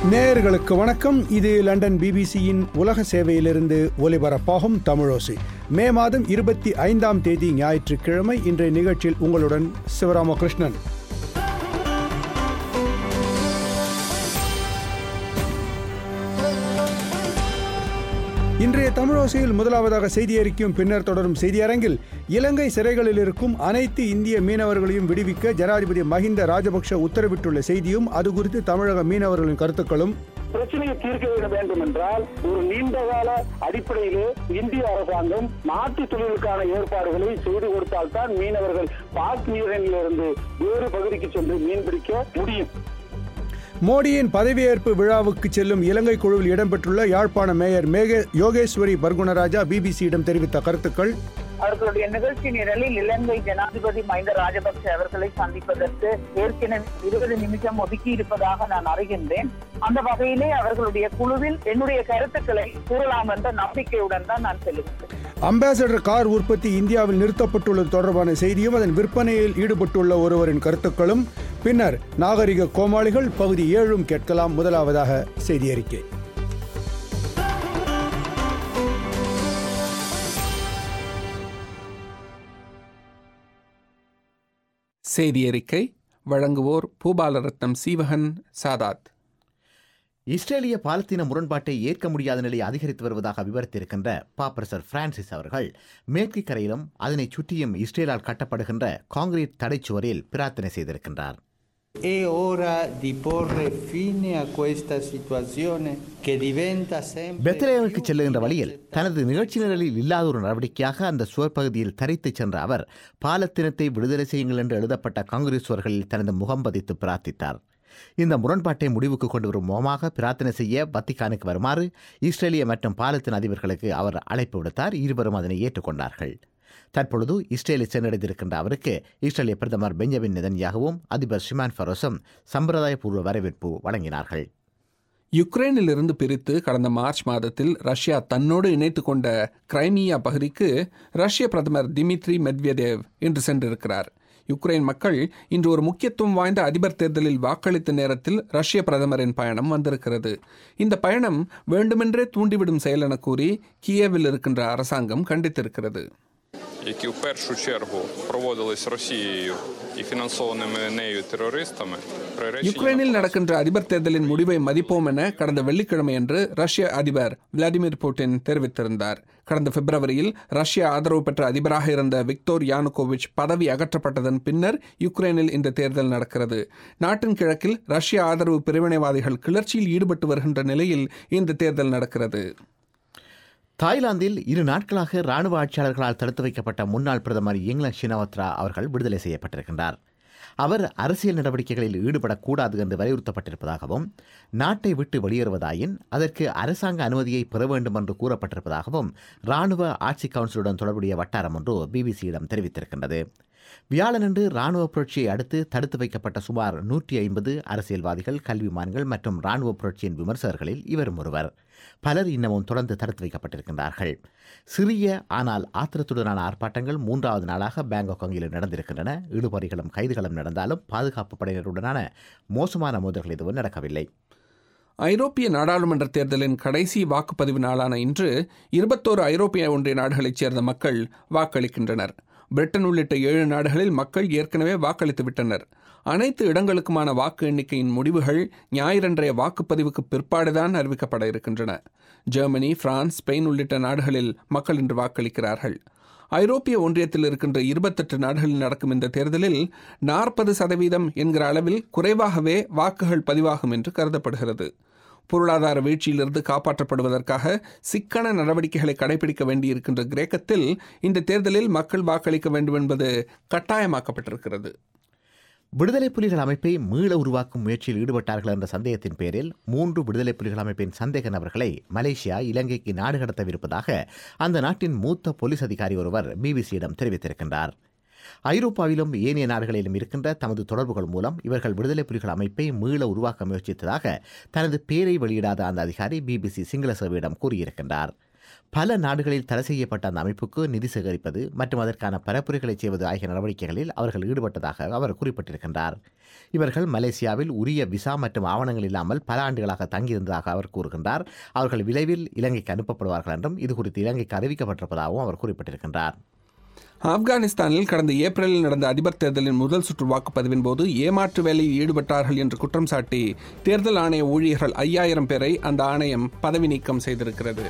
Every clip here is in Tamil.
நேயர்களுக்கு வணக்கம் இது லண்டன் பிபிசியின் உலக சேவையிலிருந்து ஒலிபரப்பாகும் தமிழோசை மே மாதம் இருபத்தி ஐந்தாம் தேதி ஞாயிற்றுக்கிழமை இன்றைய நிகழ்ச்சியில் உங்களுடன் சிவராமகிருஷ்ணன் இன்றைய தமிழோசையில் முதலாவதாக செய்தி அறிக்கையும் பின்னர் தொடரும் செய்தி அரங்கில் இலங்கை சிறைகளில் இருக்கும் அனைத்து இந்திய மீனவர்களையும் விடுவிக்க ஜனாதிபதி மஹிந்த ராஜபக்ஷ உத்தரவிட்டுள்ள செய்தியும் அது குறித்து தமிழக மீனவர்களின் கருத்துக்களும் பிரச்சனையை தீர்க்க வேண்டும் என்றால் ஒரு நீண்ட கால அடிப்படையிலே இந்திய அரசாங்கம் மாற்று தொழிலுக்கான ஏற்பாடுகளை செய்து கொடுத்தால்தான் மீனவர்கள் பாக் நீரிலிருந்து வேறு பகுதிக்கு சென்று மீன்பிடிக்க முடியும் மோடியின் பதவியேற்பு விழாவுக்கு செல்லும் இலங்கை குழுவில் இடம்பெற்றுள்ள யாழ்ப்பாண மேயர் மேக யோகேஸ்வரி பர்குணராஜா பிபிசியிடம் தெரிவித்த கருத்துக்கள் அவர்களுடைய நிகழ்ச்சி நிரலில் இலங்கை ஜனாதிபதி மஹிந்த ராஜபக்ச அவர்களை சந்திப்பதற்கு ஏற்கனவே இருபது நிமிஷம் ஒதுக்கி இருப்பதாக நான் அறிகின்றேன் அந்த வகையிலே அவர்களுடைய குழுவில் என்னுடைய கருத்துக்களை கூறலாம் என்ற நம்பிக்கையுடன் தான் நான் செல்லுகிறேன் அம்பாசடர் கார் உற்பத்தி இந்தியாவில் நிறுத்தப்பட்டுள்ளது தொடர்பான செய்தியும் அதன் விற்பனையில் ஈடுபட்டுள்ள ஒருவரின் கருத்துக்களும் பின்னர் நாகரிக கோமாளிகள் பகுதி ஏழும் கேட்கலாம் முதலாவதாக செய்தி அறிக்கை செய்தி அறிக்கை வழங்குவோர் பூபாலரத்னம் சீவகன் சாதாத் இஸ்ரேலிய பாலஸ்தீன முரண்பாட்டை ஏற்க முடியாத நிலை அதிகரித்து வருவதாக விவரித்திருக்கின்ற பாப்பரசர் பிரான்சிஸ் அவர்கள் மேற்கு கரையிலும் அதனைச் சுற்றியும் இஸ்ரேலால் கட்டப்படுகின்ற காங்கிரீட் தடைச்சுவரில் பிரார்த்தனை செய்திருக்கின்றார் È ora di porre fine a questa situazione che diventa sempre பெத்லேமுக்கு செல்லுகின்ற வழியில் தனது நிகழ்ச்சி நிரலில் இல்லாத ஒரு நடவடிக்கையாக அந்த சுவர் பகுதியில் தரித்துச் சென்ற அவர் பாலத்தினத்தை விடுதலை செய்யுங்கள் என்று எழுதப்பட்ட காங்கிரஸ் சுவர்களில் தனது முகம் பதித்து பிரார்த்தித்தார் இந்த முரண்பாட்டை முடிவுக்கு கொண்டு வரும் முகமாக பிரார்த்தனை செய்ய வத்திக்கானுக்கு வருமாறு இஸ்ரேலிய மற்றும் பாலத்தின் அதிபர்களுக்கு அவர் அழைப்பு விடுத்தார் இருவரும் அதனை ஏற்றுக்கொண்டார்கள் தற்பொழுது இஸ்ரேலை சென்றடைந்திருக்கின்ற அவருக்கு இஸ்ரேலிய பிரதமர் பெஞ்சமின் நெதன்யாகவும் அதிபர் ஷிமான் ஃபரோஸும் சம்பிரதாயபூர்வ வரவேற்பு வழங்கினார்கள் யுக்ரைனில் இருந்து பிரித்து கடந்த மார்ச் மாதத்தில் ரஷ்யா தன்னோடு இணைத்து கொண்ட கிரைமியா பகுதிக்கு ரஷ்ய பிரதமர் திமித்ரி மெட்வெதேவ் இன்று சென்றிருக்கிறார் யுக்ரைன் மக்கள் இன்று ஒரு முக்கியத்துவம் வாய்ந்த அதிபர் தேர்தலில் வாக்களித்த நேரத்தில் ரஷ்ய பிரதமரின் பயணம் வந்திருக்கிறது இந்த பயணம் வேண்டுமென்றே தூண்டிவிடும் செயல் என கூறி கியேவில் இருக்கின்ற அரசாங்கம் கண்டித்திருக்கிறது які в першу чергу проводились Росією і фінансованими нею терористами, приречені யுக்ரைனில் நடக்கின்ற அதிபர் தேர்தலின் முடிவை மதிப்போம் என கடந்த வெள்ளிக்கிழமையன்று ரஷ்ய அதிபர் விளாடிமிர் புட்டின் தெரிவித்திருந்தார் கடந்த பிப்ரவரியில் ரஷ்ய ஆதரவு பெற்ற அதிபராக இருந்த விக்டோர் யானுகோவிச் பதவி அகற்றப்பட்டதன் பின்னர் யுக்ரைனில் இந்த தேர்தல் நடக்கிறது நாட்டின் கிழக்கில் ரஷ்ய ஆதரவு பிரிவினைவாதிகள் கிளர்ச்சியில் ஈடுபட்டு வருகின்ற நிலையில் இந்த தேர்தல் நடக்கிறது தாய்லாந்தில் இரு நாட்களாக ராணுவ ஆட்சியாளர்களால் தடுத்து வைக்கப்பட்ட முன்னாள் பிரதமர் இங்லன் ஷினவத்ரா அவர்கள் விடுதலை செய்யப்பட்டிருக்கின்றார் அவர் அரசியல் நடவடிக்கைகளில் ஈடுபடக்கூடாது என்று வலியுறுத்தப்பட்டிருப்பதாகவும் நாட்டை விட்டு வெளியேறுவதாயின் அதற்கு அரசாங்க அனுமதியை பெற வேண்டும் என்று கூறப்பட்டிருப்பதாகவும் ராணுவ ஆட்சி கவுன்சிலுடன் தொடர்புடைய வட்டாரம் ஒன்று பிபிசியிடம் தெரிவித்திருக்கின்றது வியாழனன்று ராணுவ புரட்சியை அடுத்து தடுத்து வைக்கப்பட்ட சுமார் நூற்றி ஐம்பது அரசியல்வாதிகள் கல்விமான்கள் மற்றும் ராணுவ புரட்சியின் விமர்சகர்களில் இவரும் ஒருவர் பலர் இன்னமும் தொடர்ந்து தடுத்து வைக்கப்பட்டிருக்கின்றார்கள் சிறிய ஆனால் ஆத்திரத்துடனான ஆர்ப்பாட்டங்கள் மூன்றாவது நாளாக பேங்காக் வங்கியில் நடந்திருக்கின்றன இடுபறிகளும் கைதுகளும் நடந்தாலும் பாதுகாப்பு படையினருடனான மோசமான மோதல்கள் எதுவும் நடக்கவில்லை ஐரோப்பிய நாடாளுமன்ற தேர்தலின் கடைசி வாக்குப்பதிவு நாளான இன்று இருபத்தோரு ஐரோப்பிய ஒன்றிய நாடுகளைச் சேர்ந்த மக்கள் வாக்களிக்கின்றனர் பிரிட்டன் உள்ளிட்ட ஏழு நாடுகளில் மக்கள் ஏற்கனவே வாக்களித்து விட்டனர் அனைத்து இடங்களுக்குமான வாக்கு எண்ணிக்கையின் முடிவுகள் ஞாயிறன்றைய வாக்குப்பதிவுக்கு பிற்பாடுதான் அறிவிக்கப்பட இருக்கின்றன ஜெர்மனி பிரான்ஸ் ஸ்பெயின் உள்ளிட்ட நாடுகளில் மக்கள் இன்று வாக்களிக்கிறார்கள் ஐரோப்பிய ஒன்றியத்தில் இருக்கின்ற இருபத்தெட்டு நாடுகளில் நடக்கும் இந்த தேர்தலில் நாற்பது சதவீதம் என்கிற அளவில் குறைவாகவே வாக்குகள் பதிவாகும் என்று கருதப்படுகிறது பொருளாதார வீழ்ச்சியிலிருந்து காப்பாற்றப்படுவதற்காக சிக்கன நடவடிக்கைகளை கடைபிடிக்க வேண்டியிருக்கின்ற கிரேக்கத்தில் இந்த தேர்தலில் மக்கள் வாக்களிக்க வேண்டும் என்பது கட்டாயமாக்கப்பட்டிருக்கிறது விடுதலை புலிகள் அமைப்பை மீள உருவாக்கும் முயற்சியில் ஈடுபட்டார்கள் என்ற சந்தேகத்தின் பேரில் மூன்று விடுதலை புலிகள் அமைப்பின் சந்தேக நபர்களை மலேசியா இலங்கைக்கு நாடு கடத்தவிருப்பதாக அந்த நாட்டின் மூத்த போலீஸ் அதிகாரி ஒருவர் பிபிசியிடம் தெரிவித்திருக்கின்றார் ஐரோப்பாவிலும் ஏனைய நாடுகளிலும் இருக்கின்ற தமது தொடர்புகள் மூலம் இவர்கள் விடுதலை புலிகள் அமைப்பை மீள உருவாக்க முயற்சித்ததாக தனது பேரை வெளியிடாத அந்த அதிகாரி பிபிசி சிங்கள சேவையிடம் கூறியிருக்கின்றார் பல நாடுகளில் தடை செய்யப்பட்ட அந்த அமைப்புக்கு நிதி சேகரிப்பது மற்றும் அதற்கான பரப்புரைகளை செய்வது ஆகிய நடவடிக்கைகளில் அவர்கள் ஈடுபட்டதாக அவர் குறிப்பிட்டிருக்கின்றார் இவர்கள் மலேசியாவில் உரிய விசா மற்றும் ஆவணங்கள் இல்லாமல் பல ஆண்டுகளாக தங்கியிருந்ததாக அவர் கூறுகின்றார் அவர்கள் விரைவில் இலங்கைக்கு அனுப்பப்படுவார்கள் என்றும் இது குறித்து இலங்கைக்கு அறிவிக்கப்பட்டிருப்பதாகவும் அவர் குறிப்பிட்டிருக்கின்றார் ஆப்கானிஸ்தானில் கடந்த ஏப்ரலில் நடந்த அதிபர் தேர்தலின் முதல் சுற்று வாக்குப்பதிவின் போது ஏமாற்று வேலையில் ஈடுபட்டார்கள் என்று குற்றம் சாட்டி தேர்தல் ஆணைய ஊழியர்கள் ஐயாயிரம் பேரை அந்த ஆணையம் பதவி நீக்கம் செய்திருக்கிறது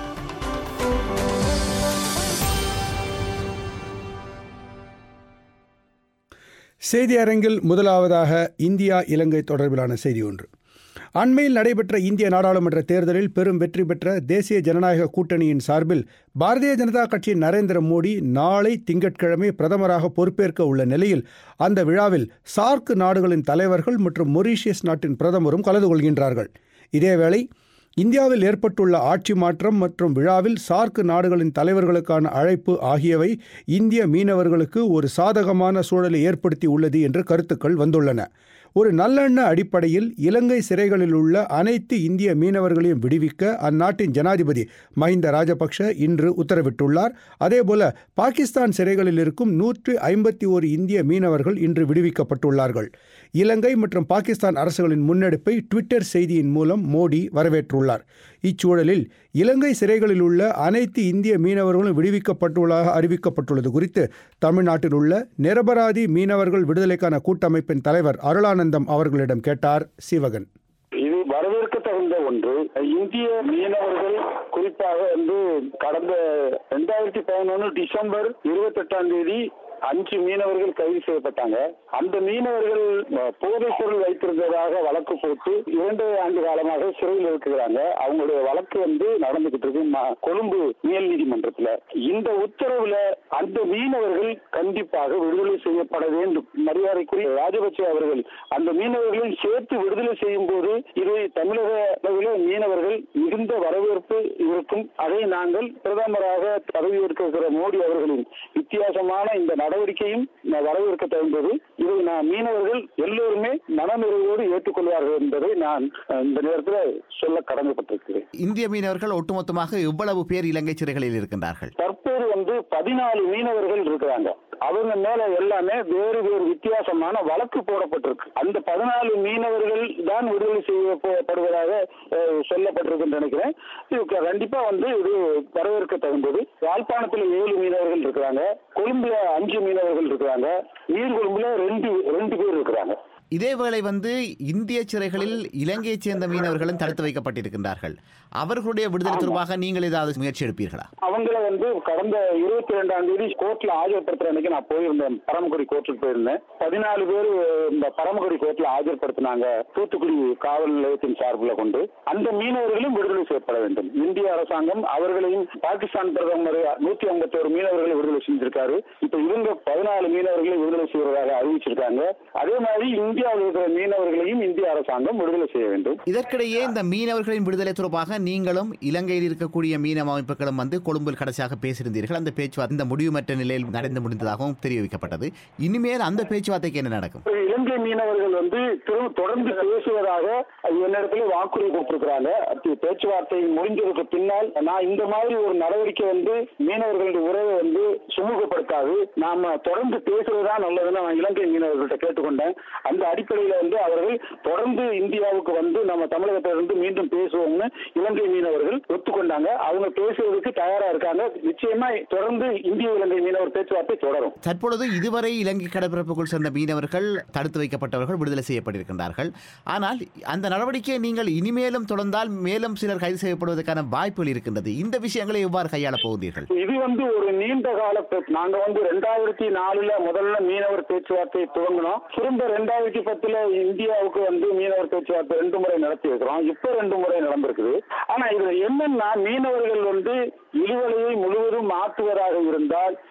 செய்தி அரங்கில் முதலாவதாக இந்தியா இலங்கை தொடர்பிலான செய்தி ஒன்று அண்மையில் நடைபெற்ற இந்திய நாடாளுமன்ற தேர்தலில் பெரும் வெற்றி பெற்ற தேசிய ஜனநாயக கூட்டணியின் சார்பில் பாரதிய ஜனதா கட்சியின் நரேந்திர மோடி நாளை திங்கட்கிழமை பிரதமராக பொறுப்பேற்க உள்ள நிலையில் அந்த விழாவில் சார்க் நாடுகளின் தலைவர்கள் மற்றும் மொரீஷியஸ் நாட்டின் பிரதமரும் கலந்து கொள்கின்றார்கள் இதேவேளை இந்தியாவில் ஏற்பட்டுள்ள ஆட்சி மாற்றம் மற்றும் விழாவில் சார்க் நாடுகளின் தலைவர்களுக்கான அழைப்பு ஆகியவை இந்திய மீனவர்களுக்கு ஒரு சாதகமான சூழலை ஏற்படுத்தி உள்ளது என்று கருத்துக்கள் வந்துள்ளன ஒரு நல்லெண்ண அடிப்படையில் இலங்கை சிறைகளில் உள்ள அனைத்து இந்திய மீனவர்களையும் விடுவிக்க அந்நாட்டின் ஜனாதிபதி மஹிந்த ராஜபக்ஷ இன்று உத்தரவிட்டுள்ளார் அதேபோல பாகிஸ்தான் சிறைகளில் இருக்கும் நூற்று ஐம்பத்தி ஓரு இந்திய மீனவர்கள் இன்று விடுவிக்கப்பட்டுள்ளார்கள் இலங்கை மற்றும் பாகிஸ்தான் அரசுகளின் முன்னெடுப்பை ட்விட்டர் செய்தியின் மூலம் மோடி வரவேற்றுள்ளார் இச்சூழலில் இலங்கை சிறைகளில் உள்ள அனைத்து இந்திய மீனவர்களும் விடுவிக்கப்பட்டுள்ளதாக அறிவிக்கப்பட்டுள்ளது குறித்து தமிழ்நாட்டில் உள்ள நிரபராதி மீனவர்கள் விடுதலைக்கான கூட்டமைப்பின் தலைவர் அருளானந்தம் அவர்களிடம் கேட்டார் சிவகன் இது வரவேற்க தகுந்த ஒன்று இந்திய மீனவர்கள் குறிப்பாக வந்து கடந்த ரெண்டாயிரத்தி பதினொன்று டிசம்பர் இருபத்தி எட்டாம் தேதி அஞ்சு மீனவர்கள் கைது செய்யப்பட்டாங்க அந்த மீனவர்கள் அஹ், போதைப் பொருள் வைத்திருந்ததாக வழக்கு போட்டு இரண்டு ஆண்டு காலமாக சிறையில் இருக்கிறாங்க அவங்களுடைய வழக்கு வந்து நடந்துகிட்டு இருக்கு ம- கொழும்பு மேல் நீதிமன்றத்துல இந்த உத்தரவுல அந்த மீனவர்கள் கண்டிப்பாக விடுதலை செய்யப்பட வேண்டும் மரியாதைக்குரிய ராஜபக்சே அவர்கள் அந்த மீனவர்களை சேர்த்து விடுதலை செய்யும் போது இது தமிழக அளவில் மீனவர்கள் மிகுந்த வரவேற்பு இருக்கும் அதை நாங்கள் பிரதமராக பதவியேற்கிற மோடி அவர்களின் வித்தியாசமான இந்த நடவடிக்கையும் நான் வரவேற்க தகுந்தது இதை நான் மீனவர்கள் எல்லோருமே மனநிறைவோடு ஏற்றுக்கொள்வார்கள் என்பதை நான் அஹ், இந்த நேரத்தில் சொல்ல கடமைப்பட்டிருக்கிறேன் இந்திய மீனவர்கள் ஒட்டுமொத்தமாக எவ்வளவு பேர் இலங்கை சிறைகளில் இருக்கின்றார்கள் தற்போது வந்து பதினாலு மீனவர்கள் இருக்கிறாங்க அவங்க மேல எல்லாமே வேறு வேறு வித்தியாசமான வழக்கு போடப்பட்டிருக்கு அந்த பதினாலு மீனவர்கள் தான் விடுதலை செய்யப்படுவதாக அஹ், சொல்லப்பட்டிருக்கு நினைக்கிறேன் இது க- கண்டிப்பா வந்து இது வரவேற்க தகுந்தது யாழ்ப்பாணத்துல ஏழு மீனவர்கள் இருக்கிறாங்க கொழும்புல அஞ்சு மீனவர்கள் இருக்கிறாங்க நீர்கொழும்புல ரெண்டு ரெண்டு பேர் இருக்கிறாங்க இதேவேளை வந்து இந்திய சிறைகளில் இலங்கையைச் சேர்ந்த மீனவர்களும் தடுத்து வைக்கப்பட்டிருக்கின்றார்கள் அவர்களுடைய விடுதலை தொடர்பாக நீங்கள் ஏதாவது முயற்சி எடுப்பீர்களா அவங்கள வந்து கடந்த இருபத்தி ரெண்டாம் தேதி கோர்ட்ல ஆஜர்படுத்துற அன்னைக்கு நான் போயிருந்தேன் பரமக்குடி கோர்ட்டுக்கு போயிருந்தேன் பதினாலு பேர் இந்த பரமக்குடி கோர்ட்ல ஆஜர்படுத்தினாங்க தூத்துக்குடி காவல் நிலையத்தின் சார்பில் கொண்டு அந்த மீனவர்களும் விடுதலை செய்யப்பட வேண்டும் இந்திய அரசாங்கம் அவர்களையும் பாகிஸ்தான் பிரதமர் நூத்தி ஐம்பத்தி ஒரு மீனவர்களை விடுதலை செஞ்சிருக்காரு இப்ப இவங்க பதினாலு மீனவர்களை விடுதலை செய்வதாக அறிவிச்சிருக்காங்க அதே மாதிரி இந்தியாவில் இருக்கிற மீனவர்களையும் இந்திய அரசாங்கம் விடுதலை செய்ய வேண்டும் இதற்கிடையே இந்த மீனவர்களின் விடுதலை தொடர்பாக நீங்களும் இலங்கையில் இருக்கக்கூடிய மீனவ அமைப்புகளும் வந்து கொழும்பில் கடைசியாக பேசியிருந்தீர்கள் அந்த பேச்சுவார்த்தை இந்த முடிவுமற்ற நிலையில் நடந்து முடிந்ததாகவும் தெரிவிக்கப்பட்டது இனிமேல் அந்த பேச்சுவார்த்தைக்கு என்ன நடக்கும் இலங்கை மீனவர்கள் வந்து திரும்ப தொடர்ந்து பேசுவதாக என்னிடத்துல வாக்குறுதி கொடுத்திருக்கிறாங்க அப்படி பேச்சுவார்த்தை முடிஞ்சதுக்கு பின்னால் நான் இந்த மாதிரி ஒரு நடவடிக்கை வந்து மீனவர்களுடைய உறவை வந்து சுமூகப்படுத்தாது நாம தொடர்ந்து பேசுவதுதான் நல்லதுன்னு நான் இலங்கை மீனவர்கள்ட்ட கேட்டுக்கொண்டேன் அந்த அடிப்படையில வந்து அவர்கள் தொடர்ந்து இந்தியாவுக்கு வந்து நம்ம தமிழகத்திலிருந்து மீண்டும் பேசுவோம்னு இலங்கை மீனவர்கள் ஒத்துக்கொண்டாங்க அவங்க பேசுவதற்கு தயாரா இருக்காங்க நிச்சயமா தொடர்ந்து இந்திய இலங்கை மீனவர் பேச்சுவார்த்தை தொடரும் தற்பொழுது இதுவரை இலங்கை கடற்பரப்புக்குள் சென்ற மீனவர்கள் தடுத்து வைக்கப்பட்டவர்கள் விடுதலை செய்யப்பட்டிருக்கின்றார்கள் ஆனால் அந்த நடவடிக்கையை நீங்கள் இனிமேலும் தொடர்ந்தால் மேலும் சிலர் கைது செய்யப்படுவதற்கான வாய்ப்புகள் இருக்கின்றது இந்த விஷயங்களை எவ்வாறு கையாளப் போகிறீர்கள் இது வந்து ஒரு நீண்ட கால பே- நாங்க வந்து ரெண்டாயிரத்தி நாலுல முதல்ல மீனவர் பேச்சுவார்த்தை துவங்கினோம் திரும்ப ரெண்டாயிரத்தி பத்துல இந்தியாவுக்கு வந்து மீனவர் பேச்சுவார்த்தை ரெண்டு முறை நடத்தி இருக்கிறோம் இப்ப ரெண்டு முறை நடந்திருக்குது ஆனா இதுல என்னன்னா மீனவர்கள் வந்து இழுவலையை முழுவதும் மாற்றுவதாக இருந்தால்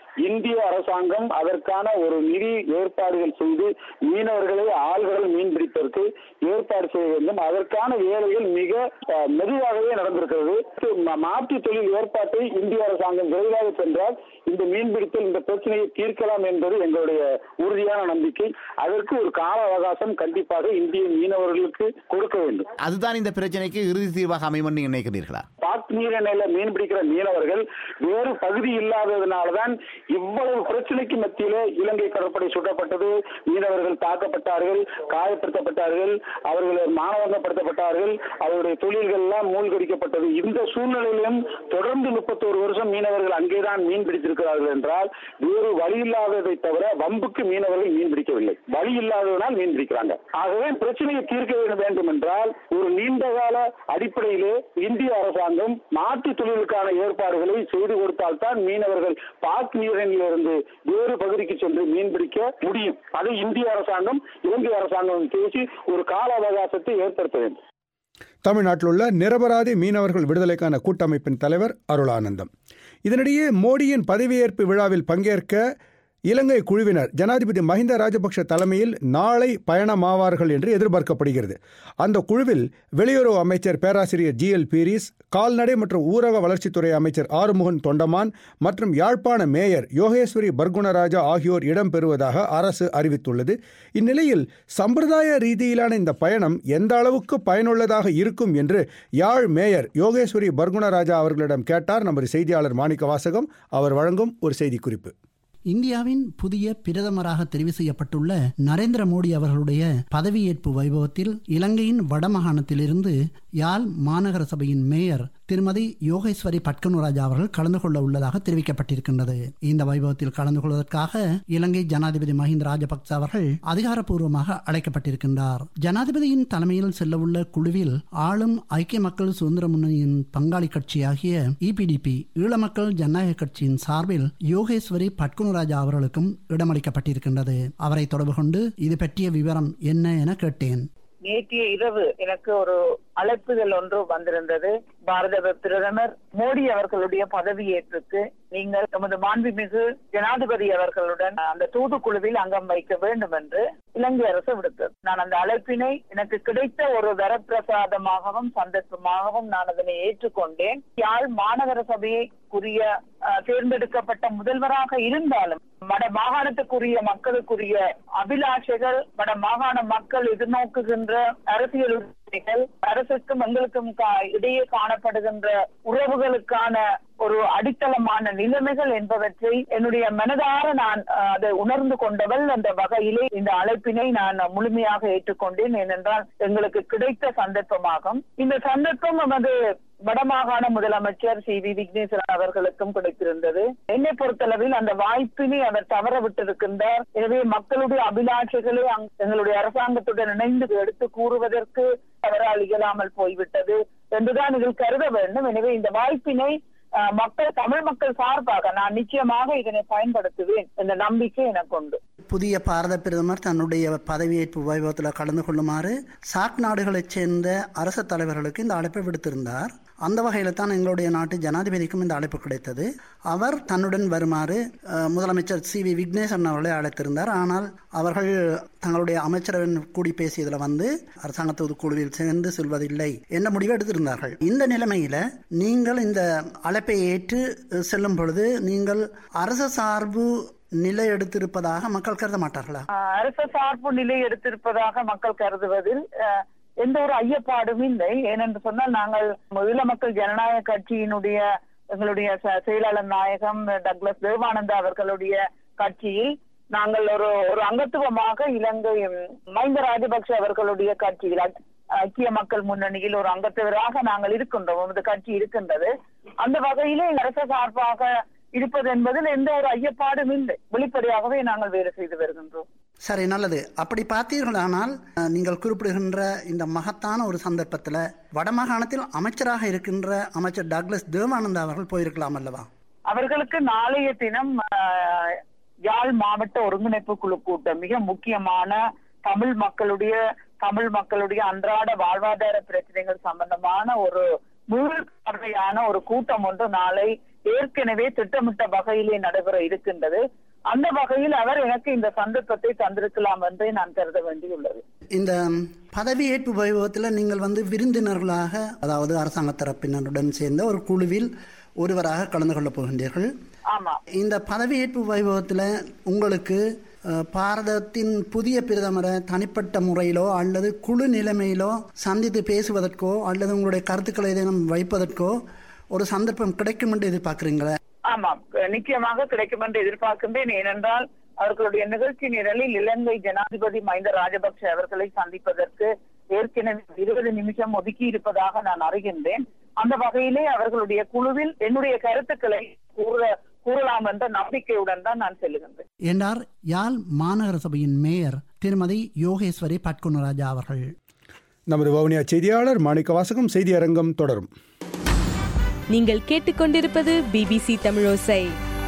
இந்திய அரசாங்கம் அதற்கான ஒரு நிதி ஏற்பாடுகள் செய்து மீனவர்களை ஆழ்கடல் மீன் பிடிப்பதற்கு ஏற்பாடு செய்ய வேண்டும் அதற்கான வேலைகள் மிக அஹ், மெதுவாகவே நடந்திருக்கிறது ம- மாற்று தொழில் ஏற்பாட்டை இந்திய அரசாங்கம் விரைவாக சென்றால் இந்த மீன்பிடித்தல் இந்த பிரச்சனையை தீர்க்கலாம் என்பது எங்களுடைய உறுதியான நம்பிக்கை அதற்கு ஒரு கால அவகாசம் கண்டிப்பாக இந்திய மீனவர்களுக்கு கொடுக்க வேண்டும் அதுதான் இந்த பிரச்சனைக்கு இறுதி தீர்வாக அமையும் நீங்க நினைக்கிறீர்களா பாக் நீரிணையில மீன் பிடிக்கிற மீனவர்கள் வேறு பகுதி இல்லாததுனாலதான் இவ்வளவு பிரச்சனைக்கு மத்தியிலே இலங்கை கடற்படை சுடப்பட்டது மீனவர்கள் தாக்கப்பட்டார்கள் காயப்படுத்தப்பட்டார்கள் அவர்கள் மானவங்கப்படுத்தப்பட்டார்கள் அவருடைய தொழில்கள் எல்லாம் மூழ்கடிக்கப்பட்டது இந்த சூழ்நிலையிலும் தொடர்ந்து முப்பத்தோரு வருஷம் மீனவர்கள் அங்கேதான் மீன் பிடித்திருக்கிறார்கள் என்றால் வேறு வழி இல்லாததை தவிர வம்புக்கு மீனவர்கள் மீன் பிடிக்கவில்லை வழி இல்லாததனால் மீன் பிடிக்கிறாங்க ஆகவே பிரச்சனையை தீர்க்க வேண்டும் என்றால் ஒரு நீண்ட கால அடிப்படையிலே இந்திய அரசாங்கம் மாற்று தொழிலுக்கான ஏற்பாடுகளை செய்து கொடுத்தால்தான் மீனவர்கள் பாக் நீரிலிருந்து வேறு பகுதிக்கு சென்று மீன் பிடிக்க முடியும் அதை இந்திய அரசாங்கம் இலங்கை அரசாங்கம் பேசி ஒரு கால அவகாசத்தை ஏற்படுத்த வேண்டும் தமிழ்நாட்டில் உள்ள நிரபராதி மீனவர்கள் விடுதலைக்கான கூட்டமைப்பின் தலைவர் அருளானந்தம் இதனிடையே மோடியின் பதவியேற்பு விழாவில் பங்கேற்க இலங்கை குழுவினர் ஜனாதிபதி மஹிந்த ராஜபக்ஷ தலைமையில் நாளை பயணமாவார்கள் என்று எதிர்பார்க்கப்படுகிறது அந்த குழுவில் வெளியுறவு அமைச்சர் பேராசிரியர் ஜி எல் பீரிஸ் கால்நடை மற்றும் ஊரக வளர்ச்சித்துறை அமைச்சர் ஆறுமுகன் தொண்டமான் மற்றும் யாழ்ப்பாண மேயர் யோகேஸ்வரி பர்குணராஜா ஆகியோர் இடம்பெறுவதாக அரசு அறிவித்துள்ளது இந்நிலையில் சம்பிரதாய ரீதியிலான இந்த பயணம் எந்த அளவுக்கு பயனுள்ளதாக இருக்கும் என்று யாழ் மேயர் யோகேஸ்வரி பர்குணராஜா அவர்களிடம் கேட்டார் நமது செய்தியாளர் மாணிக்க வாசகம் அவர் வழங்கும் ஒரு செய்திக்குறிப்பு இந்தியாவின் புதிய பிரதமராக தெரிவு செய்யப்பட்டுள்ள நரேந்திர மோடி அவர்களுடைய பதவியேற்பு வைபவத்தில் இலங்கையின் வடமாகாணத்திலிருந்து யாழ் மாநகர சபையின் மேயர் திருமதி யோகேஸ்வரி பட்கனுராஜா அவர்கள் கலந்து கொள்ள உள்ளதாக தெரிவிக்கப்பட்டிருக்கின்றது இந்த வைபவத்தில் கலந்து கொள்வதற்காக இலங்கை ஜனாதிபதி மஹிந்த ராஜபக்ச அவர்கள் அதிகாரப்பூர்வமாக அழைக்கப்பட்டிருக்கின்றார் ஜனாதிபதியின் தலைமையில் செல்லவுள்ள குழுவில் ஆளும் ஐக்கிய மக்கள் சுதந்திர முன்னணியின் பங்காளி கட்சியாகிய இபிடிபி ஈழ மக்கள் ஜனநாயக கட்சியின் சார்பில் யோகேஸ்வரி பட்குணராஜா அவர்களுக்கும் இடமளிக்கப்பட்டிருக்கின்றது அவரை தொடர்பு கொண்டு இது பற்றிய விவரம் என்ன என கேட்டேன் நேற்றைய இரவு எனக்கு ஒரு அழைப்புதல் ஒன்று வந்திருந்தது பாரத பிரதமர் மோடி அவர்களுடைய பதவியேற்றுக்கு நீங்கள் நமது மாண்புமிகு ஜனாதிபதி அவர்களுடன் அந்த தூதுக்குழுவில் அங்கம் வைக்க வேண்டும் என்று இலங்கை அரசு விடுத்தது நான் அந்த அழைப்பினை எனக்கு கிடைத்த ஒரு வரப்பிரசாதமாகவும் சந்தர்ப்பமாகவும் நான் அதனை ஏற்றுக்கொண்டேன் யாழ் மாநகர சபைக்குரிய அஹ், தேர்ந்தெடுக்கப்பட்ட முதல்வராக இருந்தாலும் வட மாகாணத்துக்குரிய மக்களுக்குரிய அபிலாஷைகள் வட மாகாண மக்கள் எதிர்நோக்குகின்ற அரசியல் உரிமைகள் அரசுக்கும் எங்களுக்கும் கா- இடையே காணப்படுகின்ற உறவுகளுக்கான ஒரு அடித்தளமான நிலைமைகள் என்பவற்றை என்னுடைய மனதார நான் அஹ், அதை உணர்ந்து கொண்டவள் அந்த வகையிலே இந்த அழைப்பினை நான் முழுமையாக ஏற்றுக்கொண்டேன் ஏனென்றால் எங்களுக்கு கிடைத்த சந்தர்ப்பமாகும் இந்த சந்தர்ப்பம் நமது வடமாகாண முதலமைச்சர் சி வி விக்னேஸ்வரன் அவர்களுக்கும் கிடைத்திருந்தது என்னை பொறுத்தளவில் அந்த வாய்ப்பினை அவர் தவற விட்டிருக்கின்றார் எனவே மக்களுடைய அபிலாஷைகளை அங்- எங்களுடைய அரசாங்கத்துடன் இணைந்து எடுத்து கூறுவதற்கு அவரால் இயலாமல் போய்விட்டது என்றுதான் இதில் கருத வேண்டும் எனவே இந்த வாய்ப்பினை அஹ், மக்கள் தமிழ் மக்கள் சார்பாக நான் நிச்சயமாக இதனை பயன்படுத்துவேன் என்ற நம்பிக்கை எனக்கு உண்டு புதிய பாரத பிரதமர் தன்னுடைய பதவியேற்பு வைபவத்தில் கலந்து கொள்ளுமாறு சாக் நாடுகளைச் சேர்ந்த அரசு தலைவர்களுக்கு இந்த அழைப்பை விடுத்திருந்தார் அந்த வகையில் தான் எங்களுடைய நாட்டு ஜனாதிபதிக்கும் இந்த அழைப்பு கிடைத்தது அவர் தன்னுடன் வருமாறு அஹ், முதலமைச்சர் சி வி விக்னேஸ்வரன் அவர்களை அழைத்திருந்தார் ஆனால் அவர்கள் தங்களுடைய அமைச்சரவன் கூடி பேசியதில் வந்து அரசாங்கத்து குழுவில் சேர்ந்து செல்வதில்லை என்ற முடிவை எடுத்திருந்தார்கள் இந்த நிலைமையில நீங்கள் இந்த அழைப்பை ஏற்று அஹ், செல்லும் பொழுது நீங்கள் அரசு சார்பு நிலை எடுத்திருப்பதாக மக்கள் கருத மாட்டார்களா ஆஹ் அரச சார்பு நிலை எடுத்திருப்பதாக மக்கள் கருதுவதில் ஆஹ், எந்த ஒரு ஐயப்பாடும் இல்லை ஏனென்று சொன்னால் நாங்கள் ஈழ மக்கள் ஜனநாயக கட்சியினுடைய எங்களுடைய ச- செயலாளர் நாயகம் டக்ளஸ் தேவானந்தா அவர்களுடைய கட்சியில் நாங்கள் ஒரு ஒரு அங்கத்துவமாக இலங்கை ம், மஹிந்த ராஜபக்ஷ அவர்களுடைய கட்சியில் ஐ- ஐக்கிய மக்கள் முன்னணியில் ஒரு அங்கத்தவராக நாங்கள் இருக்கின்றோம் நமது கட்சி இருக்கின்றது அந்த வகையிலே அரச சார்பாக இருப்பது என்பதில் எந்த ஒரு ஐயப்பாடும் இல்லை வெளிப்படையாகவே நாங்கள் வேலை செய்து வருகின்றோம் சரி நல்லது அப்படி பார்த்தீர்களானால் அஹ், நீங்கள் குறிப்பிடுகின்ற இந்த மகத்தான ஒரு சந்தர்ப்பத்தில் வடமாகாணத்தில் அமைச்சராக இருக்கின்ற அமைச்சர் டாக்லஸ் தேவானந்தா அவர்கள் போயிருக்கலாம் அல்லவா அவர்களுக்கு நாளைய தினம் ஆஹ், யாழ் மாவட்ட ஒருங்கிணைப்பு குழு கூட்டம் மிக முக்கியமான தமிழ் மக்களுடைய தமிழ் மக்களுடைய அன்றாட வாழ்வாதார பிரச்சனைகள் சம்பந்தமான ஒரு முழு பார்வையான ஒரு கூட்டம் ஒன்று நாளை ஏற்கனவே திட்டமிட்ட வகையிலே நடைபெற இருக்கின்றது அந்த வகையில் அவர் எனக்கு இந்த சந்தர்ப்பத்தை தந்திருக்கலாம் என்றே நான் கருத வேண்டியுள்ளது இந்த பதவியேற்பு வைபவத்தில் நீங்கள் வந்து விருந்தினர்களாக அதாவது அரசாங்க தரப்பினருடன் சேர்ந்த ஒரு குழுவில் ஒருவராக கலந்து கொள்ளப் போகின்றீர்கள் ஆமா இந்த பதவியேற்பு வைபவத்தில் உங்களுக்கு அஹ், பாரதத்தின் புதிய பிரதமரை தனிப்பட்ட முறையிலோ அல்லது குழு நிலைமையிலோ சந்தித்து பேசுவதற்கோ அல்லது உங்களுடைய கருத்துக்களை ஏதேனும் வைப்பதற்கோ ஒரு சந்தர்ப்பம் கிடைக்கும் என்று எதிர்பார்க்குறீங்களா ஆமாம் நிச்சயமாக கிடைக்கும் என்று எதிர்பார்க்கின்றேன் ஏனென்றால் அவர்களுடைய நிகழ்ச்சி நிரலில் இலங்கை ஜனாதிபதி மஹிந்த ராஜபக்ஷ அவர்களை சந்திப்பதற்கு ஏற்கனவே இருபது நிமிஷம் ஒதுக்கி இருப்பதாக நான் அறிகின்றேன் அந்த வகையிலே அவர்களுடைய குழுவில் என்னுடைய கருத்துக்களை கூற கூறலாம் என்ற நம்பிக்கையுடன் தான் நான் செல்லுகின்றேன் என்றார் யாழ் மாநகர சபையின் மேயர் திருமதி யோகேஸ்வரி பட்குணராஜா அவர்கள் நமது வவுனியா செய்தியாளர் மாணிக்க வாசகம் செய்தி அரங்கம் தொடரும் நீங்கள் கேட்டுக்கொண்டிருப்பது பிபிசி தமிழோசை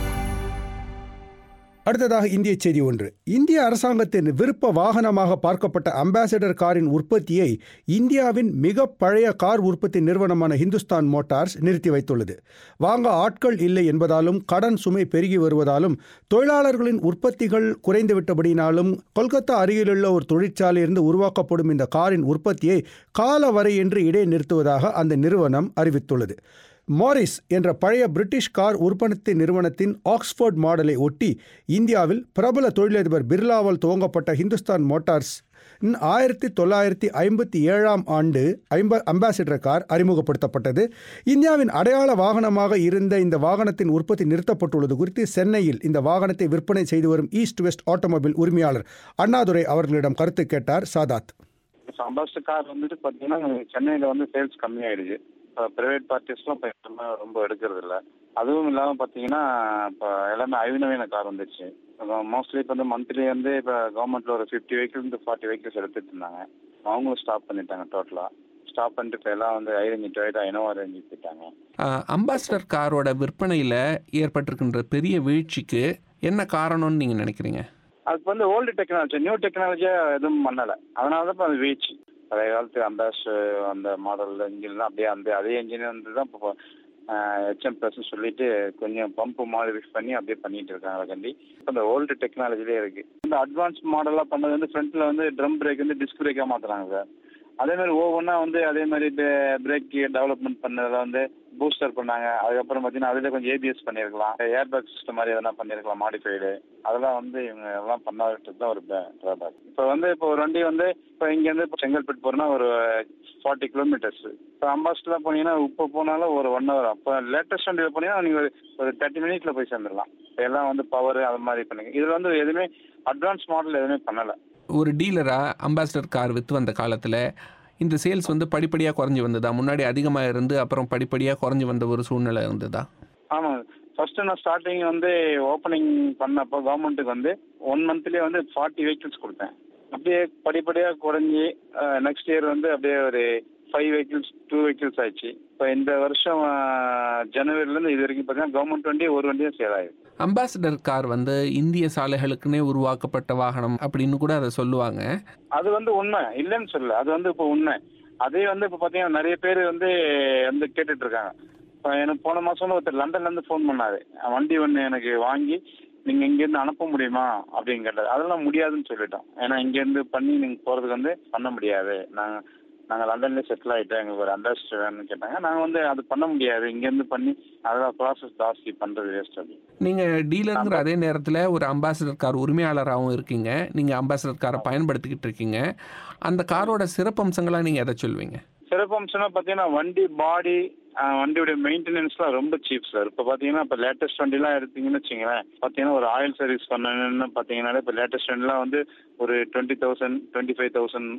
அடுத்ததாக இந்திய செய்தி ஒன்று இந்திய அரசாங்கத்தின் விருப்ப வாகனமாக பார்க்கப்பட்ட அம்பாசடர் காரின் உற்பத்தியை இந்தியாவின் மிக பழைய கார் உற்பத்தி நிறுவனமான ஹிந்துஸ்தான் மோட்டார்ஸ் நிறுத்தி வைத்துள்ளது வாங்க ஆட்கள் இல்லை என்பதாலும் கடன் சுமை பெருகி வருவதாலும் தொழிலாளர்களின் உற்பத்திகள் குறைந்துவிட்டபடினாலும் கொல்கத்தா அருகிலுள்ள ஒரு தொழிற்சாலையிலிருந்து உருவாக்கப்படும் இந்த காரின் உற்பத்தியை காலவரையின்றி இடைநிறுத்துவதாக அந்த நிறுவனம் அறிவித்துள்ளது மாரிஸ் என்ற பழைய பிரிட்டிஷ் கார் உற்பத்தி நிறுவனத்தின் ஆக்ஸ்போர்ட் மாடலை ஒட்டி இந்தியாவில் பிரபல தொழிலதிபர் பிர்லாவால் துவங்கப்பட்ட ஹிந்துஸ்தான் மோட்டார்ஸ் ஆயிரத்தி தொள்ளாயிரத்தி ஐம்பத்தி ஏழாம் ஆண்டு ஐம்ப அம்பாசிடர் கார் அறிமுகப்படுத்தப்பட்டது இந்தியாவின் அடையாள வாகனமாக இருந்த இந்த வாகனத்தின் உற்பத்தி நிறுத்தப்பட்டுள்ளது குறித்து சென்னையில் இந்த வாகனத்தை விற்பனை செய்து வரும் ஈஸ்ட் வெஸ்ட் ஆட்டோமொபைல் உரிமையாளர் அண்ணாதுரை அவர்களிடம் கருத்து கேட்டார் சாதாத் அம்பாஸ்டர் கார் வந்துட்டு பார்த்தீங்கன்னா சென்னையில் வந்து சேல்ஸ் கம்மியாயிடுச்சு இப்போ ப்ரைவேட் பார்ட்டிஸ்லாம் இப்போ எல்லாமே ரொம்ப எடுக்கிறது இல்லை அதுவும் இல்லாமல் பார்த்தீங்கன்னா இப்போ எல்லாமே ஐநவீன கார் வந்துருச்சு மோஸ்ட்லி இப்போ வந்து மந்த்லி வந்து இப்போ கவர்மெண்ட்டில் ஒரு ஃபிஃப்டி வெஹிக்கிள்ஸ் ஃபார்ட்டி வெஹிக்கிள்ஸ் எடுத்துட்டு இருந்தாங்க அவங்களும் ஸ்டாப் பண்ணிட்டாங்க டோட்டலாக ஸ்டாப் பண்ணிட்டு இப்போ எல்லாம் வந்து ஐரஞ்சி டொயட்டா இனோவா ரேஞ்சு போயிட்டாங்க ஆஹ், அம்பாஸ்டர் காரோட விற்பனையில் ஏற்பட்டிருக்கின்ற பெரிய வீழ்ச்சிக்கு என்ன காரணம்னு நீங்கள் நினைக்கிறீங்க அதுக்கு வந்து ஓல்டு டெக்னாலஜி நியூ டெக்னாலஜியாக எதுவும் பண்ணலை அதனால தான் இப்போ அது வீச்சு பழைய காலத்து அம்பாஸ் அந்த மாடல் இன்ஜின்லாம் அப்படியே அந்த அதே இன்ஜின் வந்து தான் இப்போ ஹெச்எம் ப்ளஸ் சொல்லிட்டு கொஞ்சம் பம்பு மாடிஃபை பண்ணி அப்படியே பண்ணிட்டு இருக்காங்க அதுக்காண்டி இப்போ இந்த ஓல்டு டெக்னாலஜிலே இருக்கு இந்த அட்வான்ஸ் மாடலாக பண்ணது வந்து ஃப்ரண்ட்ல வந்து ட்ரம் பிரேக் வந்து டிஸ்க் பிரேக்காக மாத்துறாங்க சார் அதே மாதிரி ஒவ்வொன்றா வந்து அதே மாதிரி பிரேக் டெவலப்மெண்ட் பண்ணதுல வந்து பூஸ்டர் பண்ணாங்க அதுக்கப்புறம் பார்த்தீங்கன்னா அதில் கொஞ்சம் ஏபிஎஸ் பண்ணியிருக்கலாம் ஏர் பேக் சிஸ்டம் மாதிரி எதனா பண்ணியிருக்கலாம் மாடிஃபைடு அதெல்லாம் வந்து இவங்க எல்லாம் பண்ணாதது தான் ஒரு ட்ராபேக் இப்போ வந்து இப்போ ஒரு வண்டி வந்து இப்போ இங்கேருந்து இப்போ செங்கல்பட்டு போகிறோன்னா ஒரு ஃபார்ட்டி கிலோமீட்டர்ஸ் இப்போ அம்பாஸ்டர்லாம் போனீங்கன்னா இப்போ போனாலும் ஒரு ஒன் ஹவர் அப்போ லேட்டஸ்ட் வண்டியில் போனீங்கன்னா நீங்கள் ஒரு தேர்ட்டி மினிட்ஸில் போய் சேர்ந்துடலாம் இப்போ எல்லாம் வந்து பவர் அது மாதிரி பண்ணுங்க இதில் வந்து எதுவுமே அட்வான்ஸ் மாடல் எதுவுமே பண்ணலை ஒரு டீலராக அம்பாசிடர் கார் விற்று வந்த காலத்தில் இந்த சேல்ஸ் வந்து படிப்படியாக குறைஞ்சி வந்ததா முன்னாடி அதிகமாக இருந்து அப்புறம் படிப்படியாக குறைஞ்சி வந்த ஒரு சூழ்நிலை இருந்ததா ஆமாம் ஃபர்ஸ்ட் நான் ஸ்டார்டிங் வந்து ஓப்பனிங் பண்ணப்போ கவர்மெண்ட்டுக்கு வந்து ஒன் மந்த்லேயே வந்து ஃபார்ட்டி வெஹிக்கிள்ஸ் கொடுத்தேன் அப்படியே படிப்படியாக குறைஞ்சி நெக்ஸ்ட் இயர் வந்து அப்படியே ஒரு ஃபைவ் வெஹிக்கிள்ஸ் டூ வெஹிக்கிள்ஸ் ஆயிடுச்சு இப்போ இந்த வருஷம் ஜனவரிலேருந்து இது வரைக்கும் பார்த்தீங்கன்னா கவர்மெண்ட் வண்டி ஒரு வண்டியும் சேல் ஆயிடுது அம்பாசிடர் கார் வந்து இந்திய சாலைகளுக்குனே உருவாக்கப்பட்ட வாகனம் அப்படின்னு கூட அதை சொல்லுவாங்க அது வந்து உண்மை இல்லைன்னு சொல்லல அது வந்து இப்போ உண்மை அதே வந்து இப்போ பார்த்தீங்கன்னா நிறைய பேர் வந்து வந்து கேட்டுட்டு இருக்காங்க இப்போ எனக்கு போன மாசம் ஒருத்தர் லண்டன்ல இருந்து ஃபோன் பண்ணாரு வண்டி ஒன்று எனக்கு வாங்கி நீங்க இங்கேருந்து அனுப்ப முடியுமா அப்படின்னு கேட்டாரு அதெல்லாம் முடியாதுன்னு சொல்லிட்டோம் ஏன்னா இங்கேருந்து பண்ணி நீங்க போறதுக்கு வந்து பண்ண முடியாது நாங்க நாங்கள் லண்டன்லேயே செட்டில் ஆகிட்டோம் எங்களுக்கு ஒரு அண்டர்ஸ்ட் வேணும்னு கேட்டாங்க நாங்கள் வந்து அது பண்ண முடியாது இங்கேருந்து பண்ணி அதெல்லாம் ப்ராசஸ் ஜாஸ்தி பண்ணுறது வேஸ்ட் அப்படி நீங்கள் டீலருங்கிற அதே நேரத்தில் ஒரு அம்பாசிடர் கார் உரிமையாளராகவும் இருக்கீங்க நீங்கள் அம்பாசிடர் காரை பயன்படுத்திக்கிட்டு இருக்கீங்க அந்த காரோட சிறப்பம்சங்களாக நீங்கள் எதை சொல்வீங்க சிறப்பம்சம்னா பார்த்தீங்கன்னா வண்டி பாடி வண்டியோட மெயின்டெனன்ஸ்லாம் ரொம்ப சீப் சார் இப்போ பார்த்தீங்கன்னா இப்போ லேட்டஸ்ட் வண்டிலாம் எடுத்தீங்கன்னு வச்சுங்களேன் பார்த்தீங்கன்னா ஒரு ஆயில் சர்வீஸ் பண்ணணும்னு பார்த்தீங்கன்னாலே இப்போ லேட்டஸ்ட் வண்டிலாம் வந்து ஒரு twenty thousand twenty five thousand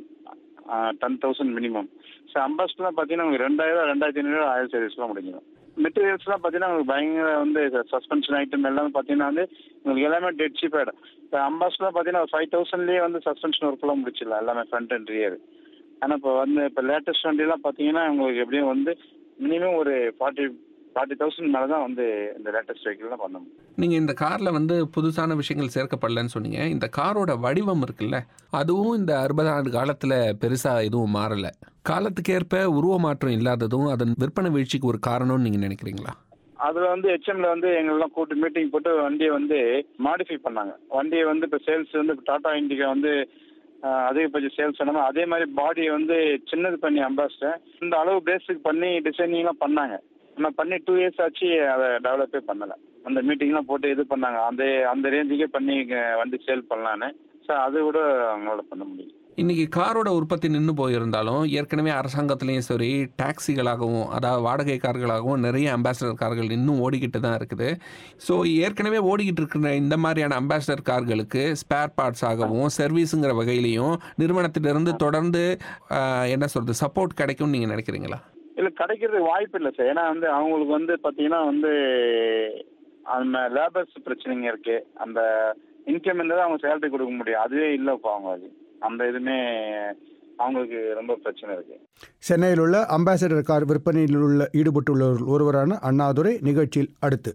ten thousand minimum so அம்பாஸ்டர்லாம் பார்த்தீங்கன்னா உங்களுக்கு ரெண்டாயிரம் ரெண்டாயிரத்தி ஐநூறு ஆயில் சர்வீஸ்லாம் முடிஞ்சிடும் மெட்டீரியல்ஸ்லாம் பார்த்தீங்கன்னா உங்களுக்கு பயங்கர வந்து சஸ்பென்ஷன் ஐட்டம் எல்லாமே பார்த்தீங்கன்னா வந்து உங்களுக்கு எல்லாமே டெட் சீப் ஆகிடும் இப்போ அம்பாஸ்டர்லாம் பார்த்தீங்கன்னா ஃபைவ் தௌசண்ட்லேயே வந்து சஸ்பென்ஷன் ஒர்க்லாம் முடிச்சிடலாம் எல்லாமே ஃப்ரண்ட் அண்ட் ரியர் ஆனால் இப்போ வந்து இப்போ லேட்டஸ்ட் வண்டிலாம் பார்த்தீங்கன்னா உங்களுக்கு எப்படியும் வந்து மினிமம் ஒரு ஃபார்ட்டி ஃபார்ட்டி தௌசண்ட் மேலே தான் வந்து இந்த லேட்டஸ்ட் வெஹிக்கிள்லாம் பண்ண முடியும் நீங்கள் இந்த காரில் வந்து புதுசான விஷயங்கள் சேர்க்கப்படலன்னு சொன்னீங்க இந்த காரோட வடிவம் இருக்குல்ல அதுவும் இந்த அறுபது ஆண்டு காலத்தில் பெருசாக எதுவும் மாறலை காலத்துக்கேற்ப உருவ மாற்றம் இல்லாததும் அதன் விற்பனை வீழ்ச்சிக்கு ஒரு காரணம்னு நீங்கள் நினைக்கிறீங்களா அதுல வந்து ஹெச்எம்ல வந்து எங்களெல்லாம் கூட்டு மீட்டிங் போட்டு வண்டியை வந்து மாடிஃபை பண்ணாங்க வண்டியை வந்து இப்போ சேல்ஸ் வந்து டாடா இண்டிகா வந்து ஆஹ், அதிகபட்ச சேல்ஸ் சொன்னாங்க அதே மாதிரி பாடியை வந்து சின்னது பண்ணி அம்பாசிட்டர் இந்த அளவு பேஸுக்கு பண்ணி டிசைனிங்லாம் பண்ணாங்க ஆனால் பண்ணி டூ இயர்ஸ் ஆச்சு அதை டெவலப்பே பண்ணலை அந்த மீட்டிங்லாம் போட்டு இது பண்ணாங்க அந்த அந்த ரேஞ்சுக்கே பண்ணி இங்க வண்டி சேல் பண்ணலான்னு ஸோ அது கூட அவங்களால பண்ண முடியும் இன்னைக்கு காரோட உற்பத்தி நின்று போயிருந்தாலும் ஏற்கனவே அரசாங்கத்திலையும் சரி டாக்ஸிகளாகவும் அதாவது வாடகை கார்களாகவும் நிறைய அம்பாசிடர் கார்கள் இன்னும் ஓடிக்கிட்டு தான் இருக்குது ஸோ ஏற்கனவே ஓடிக்கிட்டு இருக்கிற இந்த மாதிரியான அம்பாசிடர் கார்களுக்கு ஸ்பேர் பார்ட்ஸ் ஆகவும் சர்வீஸுங்கிற வகையிலையும் நிறுவனத்திலிருந்து தொடர்ந்து ஆஹ், என்ன சொல்றது சப்போர்ட் கிடைக்கும்னு நீங்கள் நினைக்கிறீங்களா இல்லை கிடைக்கிறதுக்கு வாய்ப்பு இல்லை சார் ஏன்னா வந்து அவங்களுக்கு வந்து பார்த்தீங்கன்னா வந்து அந்த லேபர்ஸ் பிரச்சனைங்க இருக்கு அந்த இன்கம் இருந்தால் அவங்க சேலரி கொடுக்க முடியும் அதுவே இல்லை இப்போ அவங்களுக்கு அந்த இதுவுமே அவங்களுக்கு ரொம்ப பிரச்சனை இருக்கு சென்னையில் உள்ள அம்பாசிடர் கார் விற்பனையில் உள்ள ஈடுபட்டுள்ளவர்கள் ஒருவரான அண்ணாதுரை நிகழ்ச்சியில் அடுத்து